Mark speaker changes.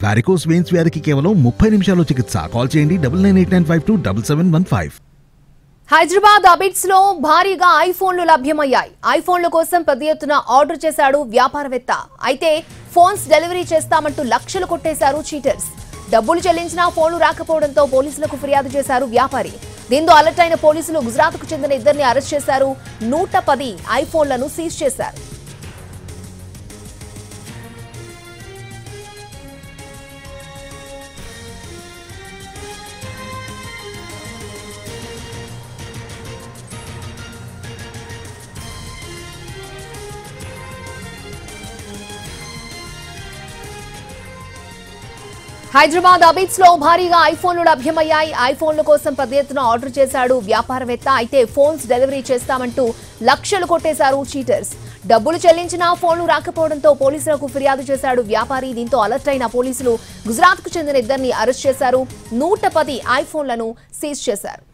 Speaker 1: varicose veins వ్యాధికి కేవలం ముప్పై నిమిషాల్లో చికిత్స కాల్ చేయండి double nine eight nine five two double seven one five
Speaker 2: Hyderabad Abids లో భారీగా ఐఫోన్లు లభ్యమయ్యాయి ఐఫోన్ల కోసం పెద్ద ఎత్తున ఆర్డర్ చేశాడు వ్యాపారవేత్త అయితే ఫోన్స్ డెలివరీ చేస్తామంటూ లక్షలు కొట్టేశారు చీటర్స్ డబ్బులు చెల్లించినా ఫోన్లు రాకపోవడంతో పోలీసులకు ఫిర్యాదు చేశారు వ్యాపారి దీంతో అలర్ట్ అయిన పోలీసులు గుజరాత్ కు చెందిన ఇద్దరిని అరెస్ట్ చేశారు నూట పది ఐఫోన్లను సీజ్ చేశారు హైదరాబాద్ అబిట్స్ లో భారీగా ఐఫోన్లు లభ్యమయ్యాయి ఐఫోన్ల కోసం పెద్ద ఎత్తున ఆర్డర్ చేశాడు వ్యాపారవేత్త అయితే ఫోన్స్ డెలివరీ చేస్తామంటూ లక్షలు కొట్టేశారు చీటర్స్ డబ్బులు చెల్లించినా ఫోన్లు రాకపోవడంతో పోలీసులకు ఫిర్యాదు చేశాడు వ్యాపారి దీంతో అలర్ట్ అయిన పోలీసులు గుజరాత్ కు చెందిన ఇద్దరిని అరెస్ట్ చేశారు నూట పది ఐఫోన్లను సీజ్ చేశారు